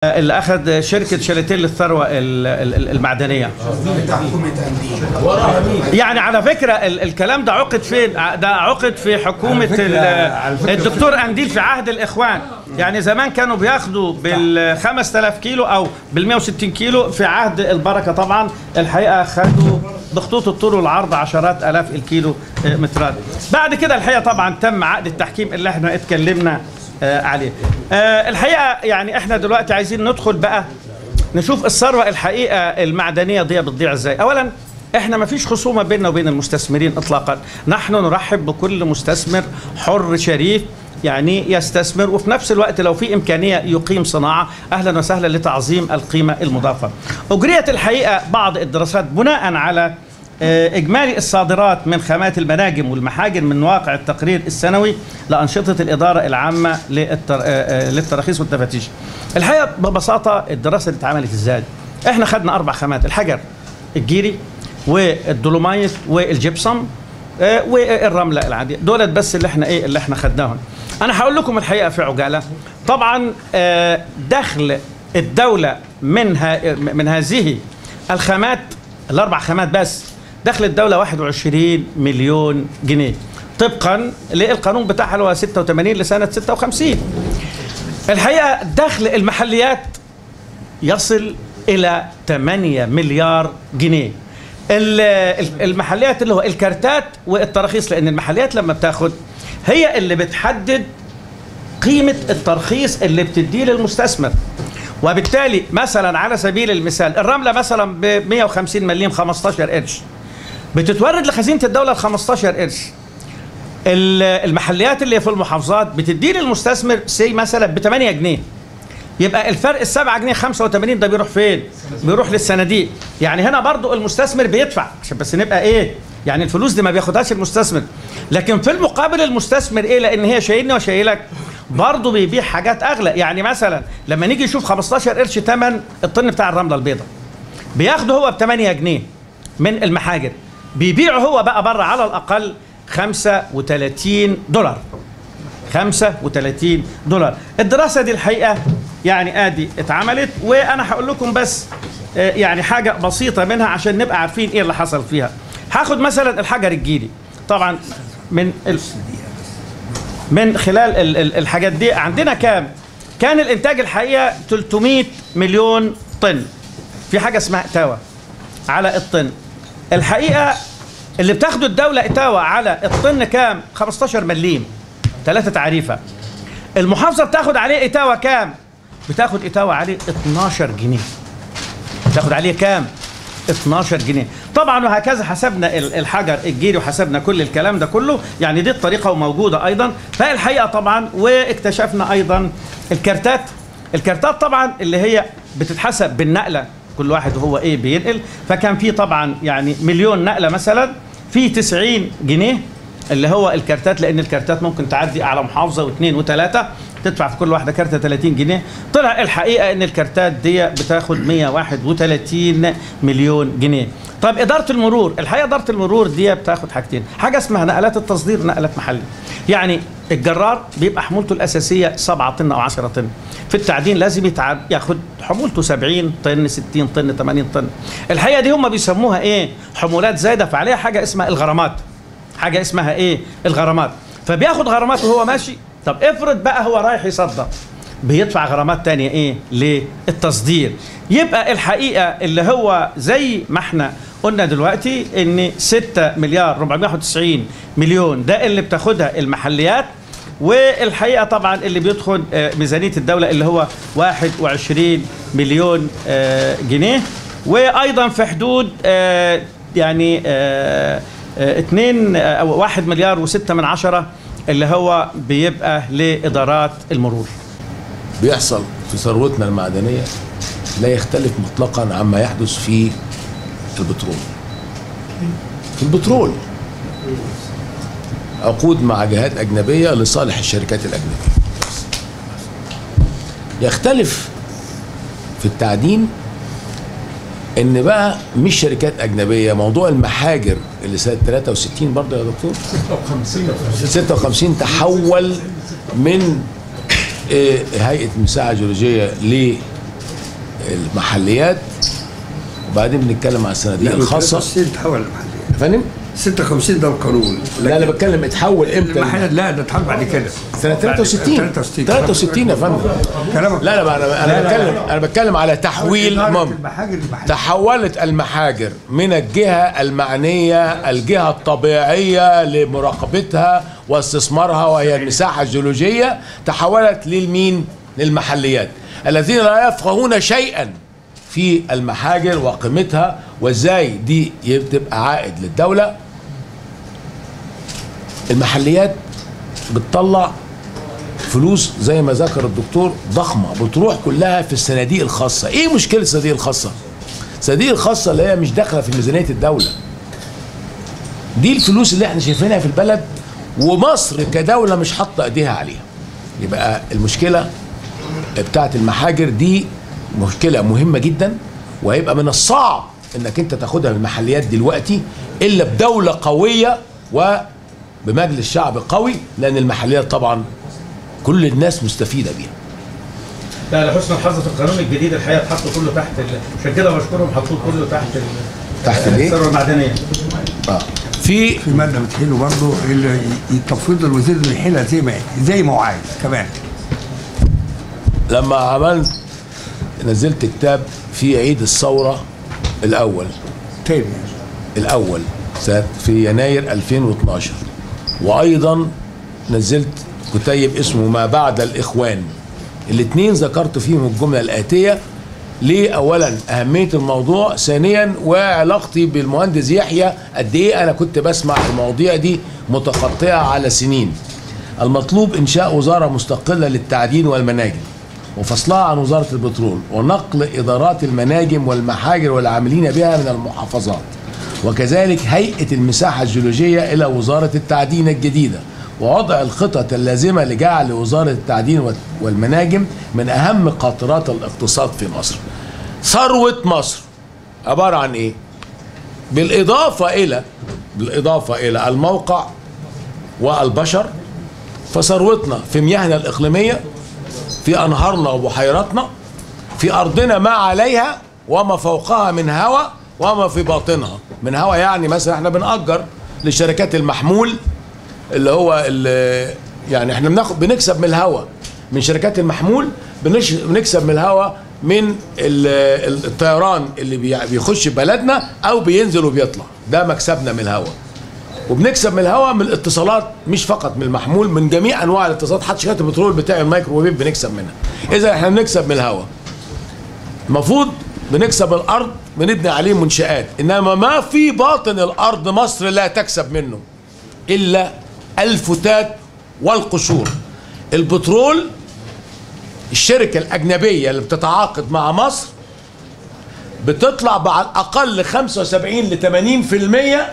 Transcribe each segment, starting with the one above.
اللي اخذ شركه شاليتين للثروه ال- ال- المعدنيه يعني على فكره ال- الكلام ده عقد فين ع- ده عقد في حكومه على فكرة- ال- على فكرة- الدكتور انديل في عهد الاخوان يعني زمان كانوا بياخدوا بال 5000 كيلو او بال 160 كيلو في عهد البركه طبعا الحقيقه خدوا بخطوط الطول والعرض عشرات الاف الكيلو آه، مترات بعد كده الحقيقه طبعا تم عقد التحكيم اللي احنا اتكلمنا آه، عليه آه، الحقيقه يعني احنا دلوقتي عايزين ندخل بقى نشوف الثروه الحقيقه المعدنيه دي بتضيع ازاي اولا احنا ما فيش خصومه بيننا وبين المستثمرين اطلاقا نحن نرحب بكل مستثمر حر شريف يعني يستثمر وفي نفس الوقت لو في امكانيه يقيم صناعه اهلا وسهلا لتعظيم القيمه المضافه اجريت الحقيقه بعض الدراسات بناء على آه، إجمالي الصادرات من خامات المناجم والمحاجر من واقع التقرير السنوي لأنشطة الإدارة العامة للتر... آه، آه، للتراخيص والتفتيش. الحقيقة ببساطة الدراسة اللي اتعملت إزاي؟ إحنا خدنا أربع خامات الحجر الجيري والدولومايت والجبسم آه، والرملة العادية دولت بس اللي احنا ايه اللي احنا خدناهم انا هقول لكم الحقيقة في عجالة طبعا آه، دخل الدولة من ها من هذه الخامات الاربع خامات بس دخل الدولة 21 مليون جنيه طبقا للقانون بتاعها اللي هو 86 لسنة 56 الحقيقة دخل المحليات يصل إلى 8 مليار جنيه ال- ال- المحليات اللي هو الكارتات والتراخيص لأن المحليات لما بتاخد هي اللي بتحدد قيمة الترخيص اللي بتديه للمستثمر وبالتالي مثلا على سبيل المثال الرملة مثلا ب 150 مليم 15 قرش بتتورد لخزينة الدولة ال 15 قرش ال- المحليات اللي في المحافظات بتدي للمستثمر سي مثلا ب 8 جنيه يبقى الفرق ال 7 جنيه 85 ده بيروح فين؟ بيروح للصناديق يعني هنا برضو المستثمر بيدفع عشان بس نبقى ايه؟ يعني الفلوس دي ما بياخدهاش المستثمر لكن في المقابل المستثمر ايه لان هي شايلني وشايلك برضه بيبيع حاجات اغلى يعني مثلا لما نيجي نشوف 15 قرش ثمن الطن بتاع الرمله البيضاء بياخده هو ب 8 جنيه من المحاجر بيبيعه هو بقى بره على الاقل 35 دولار 35 دولار الدراسه دي الحقيقه يعني ادي اتعملت وانا هقول لكم بس آه، يعني حاجه بسيطه منها عشان نبقى عارفين ايه اللي حصل فيها هاخد مثلا الحجر الجيري طبعا من ال... من خلال ال- ال- الحاجات دي عندنا كام كان الانتاج الحقيقه 300 مليون طن في حاجه اسمها اتاوه على الطن الحقيقه اللي بتاخده الدوله اتاوه على الطن كام 15 مليم ثلاثه تعريفه المحافظه بتاخد عليه اتاوه كام بتاخد اتاوه عليه 12 جنيه تاخد عليه كام 12 جنيه طبعا وهكذا حسبنا ال- الحجر الجيري وحسبنا كل الكلام ده كله يعني دي الطريقه وموجوده ايضا فالحقيقه طبعا واكتشفنا ايضا الكارتات الكارتات طبعا اللي هي بتتحسب بالنقله كل واحد وهو ايه بينقل فكان في طبعا يعني مليون نقله مثلا في 90 جنيه اللي هو الكارتات لان الكارتات ممكن تعدي على محافظه واثنين وثلاثه تدفع في كل واحده كارته 30 جنيه طلع الحقيقه ان الكارتات دي بتاخد 131 مليون جنيه طب اداره المرور الحقيقه اداره المرور دي بتاخد حاجتين حاجه اسمها نقلات التصدير نقلات محلي يعني الجرار بيبقى حمولته الاساسيه 7 طن او 10 طن في التعدين لازم يتعب ياخد حمولته 70 طن 60 طن 80 طن الحقيقه دي هم بيسموها ايه حمولات زايده فعليها حاجه اسمها الغرامات حاجه اسمها ايه الغرامات فبياخد غرامات وهو ماشي طب افرض بقى هو رايح يصدر بيدفع غرامات تانية ايه للتصدير يبقى الحقيقه اللي هو زي ما احنا قلنا دلوقتي ان 6 مليار 491 مليون ده اللي بتاخدها المحليات والحقيقه طبعا اللي بيدخل آه، ميزانيه الدوله اللي هو 21 مليون آه، جنيه وايضا في حدود آه، يعني آه، آه، اتنين آه، او واحد مليار وستة من عشرة اللي هو بيبقى لإدارات المرور بيحصل في ثروتنا المعدنية لا يختلف مطلقا عما يحدث في البترول في البترول عقود مع جهات أجنبية لصالح الشركات الأجنبية يختلف في التعدين ان بقى مش شركات اجنبيه موضوع المحاجر اللي سنه 63 برضه يا دكتور 56 تحول من آه، هيئه المساعه الجيولوجيه المحليات وبعدين بنتكلم على الصناديق لا الخاصه 63 تحول المحلية يا فندم 56 ده القانون لا انا بتكلم اتحول امتى المحلية لا ده اتحول بعد كده سنه 63 63 63 يا فندم كلامك لا لا ما انا انا لا، لا، بتكلم لا. انا بتكلم على تحويل إدارة مم. المحاجر المحلية تحولت المحاجر من الجهة المعنية الجهة الطبيعية لمراقبتها واستثمارها وهي المساحة الجيولوجية تحولت للمين؟ للمحليات الذين لا يفقهون شيئا في المحاجر وقيمتها وازاي دي تبقى عائد للدولة المحليات بتطلع فلوس زي ما ذكر الدكتور ضخمه بتروح كلها في الصناديق الخاصه ايه مشكله الصناديق الخاصه الصناديق الخاصه اللي هي مش داخله في ميزانيه الدوله دي الفلوس اللي احنا شايفينها في البلد ومصر كدوله مش حاطه ايديها عليها يبقى المشكله بتاعت المحاجر دي مشكله مهمه جدا وهيبقى من الصعب انك انت تاخدها من المحليات دلوقتي الا بدوله قويه وبمجلس شعب قوي لان المحليات طبعا كل الناس مستفيده بيها لا لحسن الحظ في القانون الجديد الحقيقه اتحطوا كله تحت ال- عشان كده بشكرهم حطوه كله تحت ال- تحت الايه؟ الثروه المعدنيه اه في في مادة بتحيله برضه اللي تفويض الوزير اللي يحيلها زي ما زي ما هو عايز كمان لما عملت نزلت كتاب في عيد الثوره الاول تاني الاول سنة في يناير 2012 وايضا نزلت كتيب اسمه ما بعد الاخوان الاثنين ذكرت فيهم الجمله الاتيه ليه اولا اهميه الموضوع ثانيا وعلاقتي بالمهندس يحيى قد ايه انا كنت بسمع المواضيع دي متقطعه على سنين المطلوب انشاء وزاره مستقله للتعدين والمناجم وفصلها عن وزاره البترول ونقل ادارات المناجم والمحاجر والعاملين بها من المحافظات وكذلك هيئه المساحه الجيولوجيه الى وزاره التعدين الجديده ووضع الخطط اللازمه لجعل وزاره التعدين وال- والمناجم من اهم قاطرات الاقتصاد في مصر. ثروه مصر عباره عن ايه؟ بالاضافه الى بالاضافه الى الموقع والبشر فثروتنا في مياهنا الاقليميه في انهارنا وبحيراتنا في ارضنا ما عليها وما فوقها من هواء وما في باطنها من هواء يعني مثلا احنا بنأجر لشركات المحمول اللي هو اللي يعني احنا بناخد بنكسب من الهواء من شركات المحمول بنش بنكسب من الهواء من ال- ال- الطيران اللي بي- بيخش بلدنا او بينزل وبيطلع ده مكسبنا من الهواء وبنكسب من الهواء من الاتصالات مش فقط من المحمول من جميع انواع الاتصالات حتى شركات البترول بتاع الميكروويف بنكسب منها اذا احنا بنكسب من الهواء المفروض بنكسب الارض بنبني عليه منشآت انما ما في باطن الارض مصر لا تكسب منه الا الفتات والقشور البترول الشركة الأجنبية اللي بتتعاقد مع مصر بتطلع بعد أقل 75 ل 80%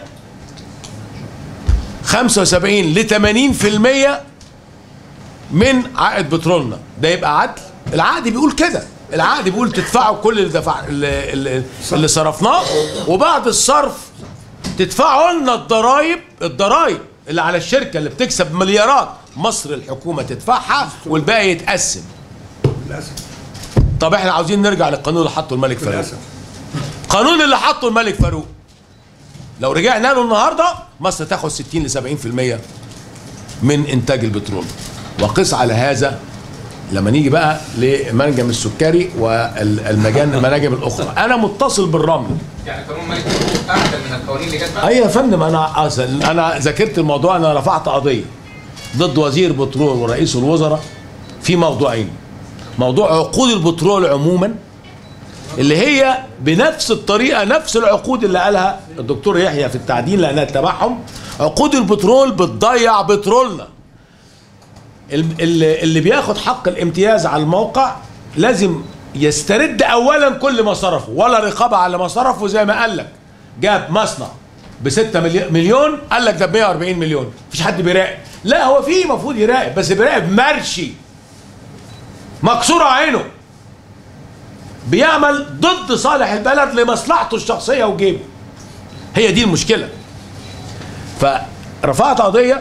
75 ل 80% من عائد بترولنا ده يبقى عدل العقد بيقول كده العقد بيقول تدفعوا كل اللي دفع اللي, اللي, اللي صرفناه وبعد الصرف تدفعوا لنا الضرايب الضرايب اللي على الشركه اللي بتكسب مليارات مصر الحكومه تدفعها والباقي يتقسم للاسف طب احنا عاوزين نرجع للقانون اللي حطه الملك فاروق للاسف القانون اللي حطه الملك فاروق لو رجعنا له النهارده مصر تاخد 60 ل 70% من انتاج البترول وقس على هذا لما نيجي بقى لمنجم السكري والمجان المناجم الاخرى انا متصل بالرمل يعني قانون ملك فاروق احسن من القوانين اللي جت بعد ايوه يا فندم انا أصل انا ذاكرت الموضوع انا رفعت قضيه ضد وزير بترول ورئيس الوزراء في موضوعين موضوع عقود البترول عموما اللي هي بنفس الطريقه نفس العقود اللي قالها الدكتور يحيى في التعدين لانها تبعهم عقود البترول بتضيع بترولنا ال- اللي, اللي بياخد حق الامتياز على الموقع لازم يسترد اولا كل ما صرفه ولا رقابه على ما صرفه زي ما قال لك جاب مصنع ب 6 مليون قال لك ده ب 140 مليون مفيش حد بيراقب لا هو في المفروض يراقب بس بيراقب مرشي مكسوره عينه بيعمل ضد صالح البلد لمصلحته الشخصيه وجيبه هي دي المشكله فرفعت قضيه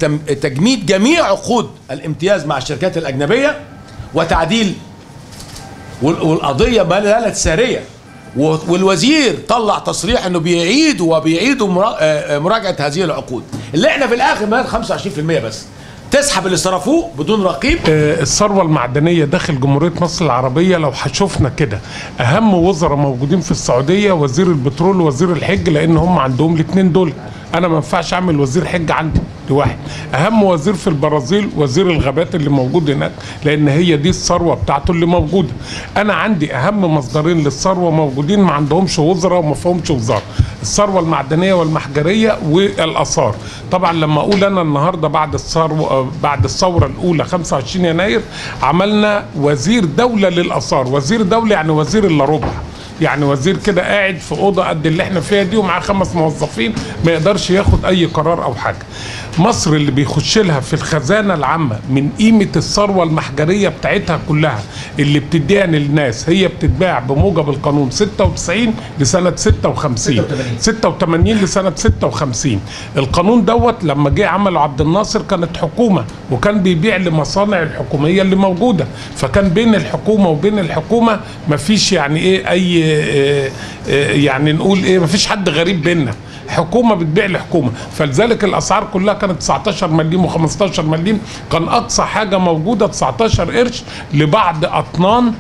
لتجميد جميع عقود الامتياز مع الشركات الأجنبية وتعديل وال- والقضيه ما زالت ساريه و- والوزير طلع تصريح انه بيعيدوا وبيعيدوا مرا- آه، آه، مراجعه هذه العقود اللي احنا في الاخر مال 25% بس تسحب اللي صرفوه بدون رقيب آه، الثروة المعدنية داخل جمهورية مصر العربية لو هشوفنا كده أهم وزراء موجودين في السعودية وزير البترول ووزير الحج لأن هم عندهم الاثنين دول أنا ما ينفعش أعمل وزير حج عندي لواحد أهم وزير في البرازيل وزير الغابات اللي موجود هناك لأن هي دي الثروة بتاعته اللي موجودة أنا عندي أهم مصدرين للثروة موجودين ما عندهمش وزراء وما فيهمش وزارة الثروة المعدنية والمحجرية والآثار طبعا لما أقول أنا النهاردة بعد الثروة آه، بعد الثورة الأولى 25 يناير عملنا وزير دولة للآثار وزير دولة يعني وزير إلا ربع يعني وزير كده قاعد في اوضه قد اللي احنا فيها دي ومعاه خمس موظفين ما يقدرش ياخد اي قرار او حاجه. مصر اللي بيخش لها في الخزانه العامه من قيمه الثروه المحجريه بتاعتها كلها اللي بتديها للناس هي بتتباع بموجب القانون 96 لسنه 56 86 لسنه 56 القانون دوت لما جه عمله عبد الناصر كانت حكومه وكان بيبيع لمصانع الحكوميه اللي موجوده فكان بين الحكومه وبين الحكومه مفيش يعني ايه اي آه، آه، يعني نقول ايه مفيش حد غريب بينا حكومه بتبيع لحكومه فلذلك الاسعار كلها كانت 19 مليم و15 مليم كان اقصى حاجه موجوده 19 قرش لبعض اطنان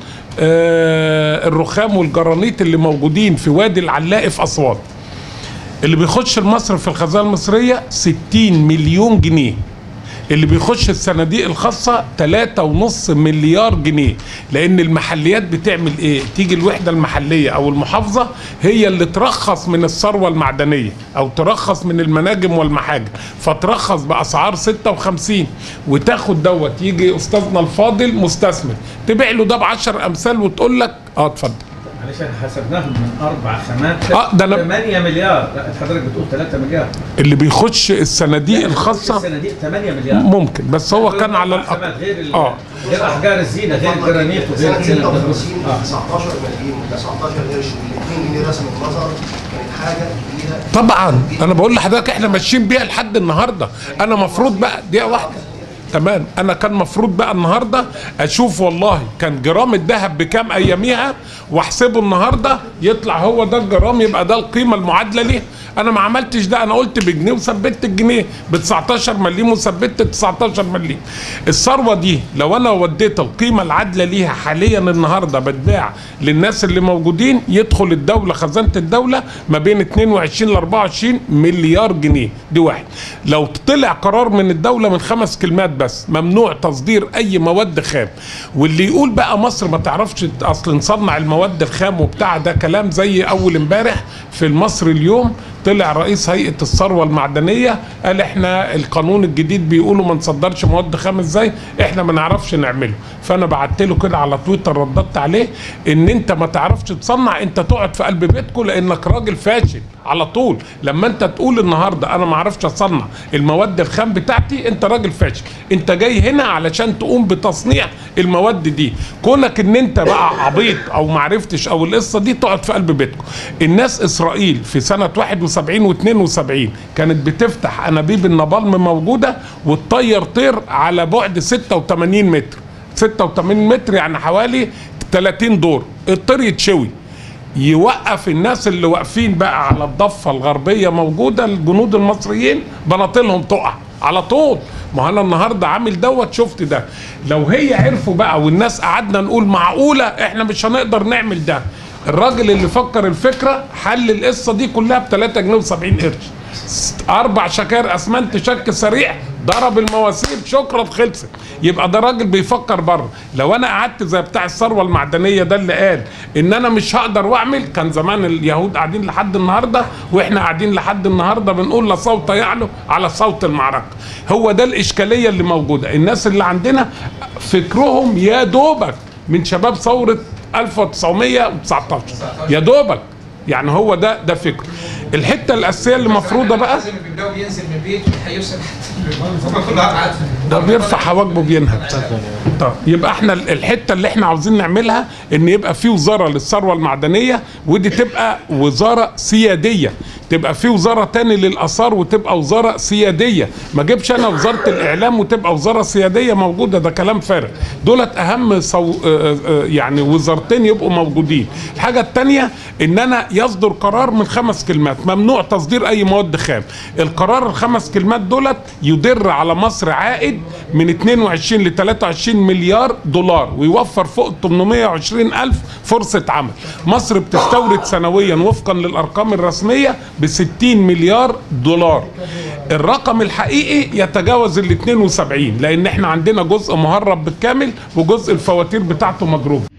آه، الرخام والجرانيت اللي موجودين في وادي العلاق في اسوان اللي بيخش لمصر في الخزانه المصريه 60 مليون جنيه اللي بيخش الصناديق الخاصة 3.5 مليار جنيه لأن المحليات بتعمل إيه؟ تيجي الوحدة المحلية أو المحافظة هي اللي ترخص من الثروة المعدنية أو ترخص من المناجم والمحاجر فترخص بأسعار 56 وتاخد دوت يجي أستاذنا الفاضل مستثمر تبيع له ده ب 10 أمثال وتقول لك أه اتفضل معلش احنا حسبناهم من اربع خامات آه، ده أنا- 8 مليار لا حضرتك بتقول 3 مليار اللي بيخش الصناديق الخاصة الصناديق 8 مليار ممكن بس هو كان على أربع الأقل خامات غير ال- اه غير احجار الزينه غير الجرانيت وغير سنة الزينة. 56 آه. 19 مليون 19 قرش وال2 جنيه رسم النظر كانت حاجة كبيرة طبعا انا بقول لحضرتك احنا ماشيين بيها لحد النهارده انا مفروض بقى دقيقه واحده تمام انا كان مفروض بقى النهارده اشوف والله كان جرام الذهب بكام اياميها واحسبه النهارده يطلع هو ده الجرام يبقى ده القيمه المعادله ليه انا ما عملتش ده انا قلت بجنيه وثبت الجنيه ب 19 مليم وثبت 19 مليم الثروه دي لو انا وديت القيمه العادله ليها حاليا النهارده بتباع للناس اللي موجودين يدخل الدوله خزانه الدوله ما بين 22 ل 24 مليار جنيه دي واحد لو طلع قرار من الدوله من خمس كلمات بس ممنوع تصدير اي مواد خام واللي يقول بقى مصر ما تعرفش اصل نصنع المواد الخام وبتاع ده كلام زي اول امبارح في المصري اليوم طلع رئيس هيئه الثروه المعدنيه قال احنا القانون الجديد بيقولوا ما نصدرش مواد خام ازاي احنا ما نعرفش نعمله فانا بعت له كده على تويتر رددت عليه ان انت ما تعرفش تصنع انت تقعد في قلب بيتكم لانك راجل فاشل على طول لما انت تقول النهارده انا ما اعرفش اصنع المواد الخام بتاعتي انت راجل فاشل انت جاي هنا علشان تقوم بتصنيع المواد دي كونك ان انت بقى عبيط او ما عرفتش او القصه دي تقعد في قلب بيتكم الناس اسرائيل في سنه 71 و72 كانت بتفتح انابيب النابالم موجوده وتطير طير على بعد 86 متر 86 متر يعني حوالي 30 دور الطير يتشوي يوقف الناس اللي واقفين بقى على الضفه الغربيه موجوده الجنود المصريين بناطيلهم تقع على طول ما انا النهارده عامل دوت شفت ده لو هي عرفوا بقى والناس قعدنا نقول معقوله احنا مش هنقدر نعمل ده الراجل اللي فكر الفكره حل القصه دي كلها ب 3 جنيه و70 قرش اربع شكاير اسمنت شك سريع ضرب المواسير شكرا خلصت يبقى ده راجل بيفكر بره لو انا قعدت زي بتاع الثروه المعدنيه ده اللي قال ان انا مش هقدر واعمل كان زمان اليهود قاعدين لحد النهارده واحنا قاعدين لحد النهارده بنقول لا صوت يعلو على صوت المعركه هو ده الاشكاليه اللي موجوده الناس اللي عندنا فكرهم يا دوبك من شباب ثوره 1919 يا دوبك يعني هو ده ده فكر الحته الاساسيه اللي مفروضه بقى لازم البداوي بينزل من البيت هيوصل هم كلها قاعد ده بيرفع حواجبه بينهب طب يبقى احنا الحته اللي احنا عاوزين نعملها ان يبقى في وزاره للثروه المعدنيه ودي تبقى وزاره سياديه تبقى في وزاره تاني للاثار وتبقى وزاره سياديه ما اجيبش انا وزاره الاعلام وتبقى وزاره سياديه موجوده ده كلام فارغ دولت اهم صو... آه، آه، يعني وزارتين يبقوا موجودين الحاجه الثانيه ان انا يصدر قرار من خمس كلمات ممنوع تصدير اي مواد خام القرار الخمس كلمات دولت يدر على مصر عائد من 22 ل 23 مليار دولار ويوفر فوق 820 الف فرصه عمل مصر بتستورد سنويا وفقا للارقام الرسميه ب 60 مليار دولار الرقم الحقيقي يتجاوز ال 72 لان احنا عندنا جزء مهرب بالكامل وجزء الفواتير بتاعته مضروبه